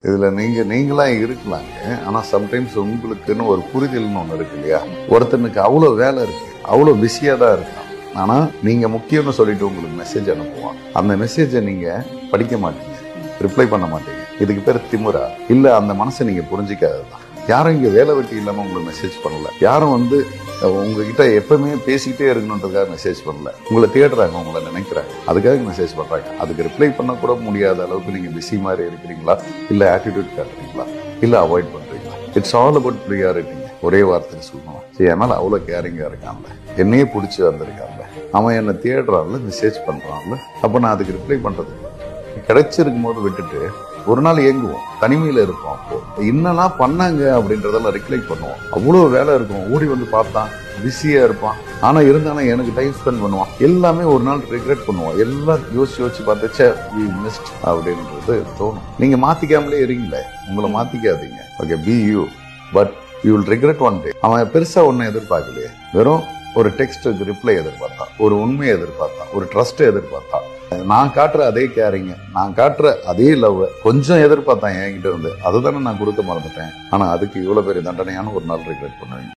இதுல நீங்க நீங்களா இருக்கலாங்க ஆனா சம்டைம்ஸ் உங்களுக்குன்னு ஒரு புரிதல்னு ஒண்ணு இருக்கு இல்லையா ஒருத்தனுக்கு அவ்வளவு வேலை இருக்கு அவ்வளவு பிஸியா தான் இருக்கான் ஆனா நீங்க முக்கியம்னு சொல்லிட்டு உங்களுக்கு மெசேஜ் அனுப்புவான் அந்த மெசேஜை நீங்க படிக்க மாட்டீங்க ரிப்ளை பண்ண மாட்டீங்க இதுக்கு பேர் திமுறா இல்ல அந்த மனசை நீங்க புரிஞ்சிக்காததுதான் யாரும் இங்க வேலை வெட்டி இல்லாம உங்களுக்கு மெசேஜ் பண்ணல யாரும் வந்து அஹ், உங்ககிட்ட எப்பவுமே பேசிக்கிட்டே இருக்கணுன்றதுக்காக மெசேஜ் பண்ணல உங்களை தேடுறாங்க உங்களை நினைக்கிறாங்க அதுக்காக மெசேஜ் பண்றாங்க அதுக்கு ரிப்ளை பண்ண கூட முடியாத அளவுக்கு நீங்க பிஸி மாதிரி இருக்கிறீங்களா இல்ல ஆட்டிடியூட் காட்டுறீங்களா இல்ல அவாய்ட் பண்றீங்களா இட்ஸ் ஆல் அபவுட் ப்ரியாரிட்டிங்க ஒரே வார்த்தையில் சொல்லணும் சரி என் மேல அவ்வளவு கேரிங்கா இருக்கான்ல என்னையே பிடிச்சி வந்திருக்கான்ல அவன் என்னை தேடுறான்ல மெசேஜ் பண்றான்ல அப்ப நான் அதுக்கு ரிப்ளை பண்றது இல்ல. கிடைச்சிருக்கும் போது விட்டுட்டு ஒரு நாள் ஏங்குவோம் தனிமையில இருப்போம் அப்போ என்னெல்லாம் பண்ணாங்க அப்படின்றதெல்லாம் ரெக்லைட் பண்ணுவோம் அவ்வளவு வேலை இருக்கும் ஓடி வந்து பார்த்தான் பிஸியா இருப்பான் ஆனா இருந்தாலும் எனக்கு டைம் ஸ்பெண்ட் பண்ணுவான் எல்லாமே ஒரு நாள் ரிக்ரெட் பண்ணுவோம் எல்லாம் யோசிச்சு யோசிச்சு பார்த்துச்சே மிஸ்ட் அப்படின்றது தோணும் நீங்க மாத்திக்காமலே இருங்களே உங்களை மாத்திக்காதீங்க okay be you but you will regret one day அவன் பெருசா ஒன்னும் எதிர்பார்க்கலையே வெறும் ஒரு டெக்ஸ்ட்டுக்கு ரிப்ளை எதிர்பார்த்தான் ஒரு உண்மையை எதிர்பார்த்தான் ஒரு ட்ரஸ்ட் எதிர்பார்த்தான் நான் காட்டுற அதே கேரிங்க நான் காட்டுற அதே லவ் கொஞ்சம் எதிர்பார்த்தான் என்கிட்ட இருந்து அதுதானே நான் கொடுக்க மறந்துட்டேன் ஆனா அதுக்கு இவ்வளவு பெரிய தண்டனையான ஒரு நாள் ரிக்ரெட் பண்ணுவீங்க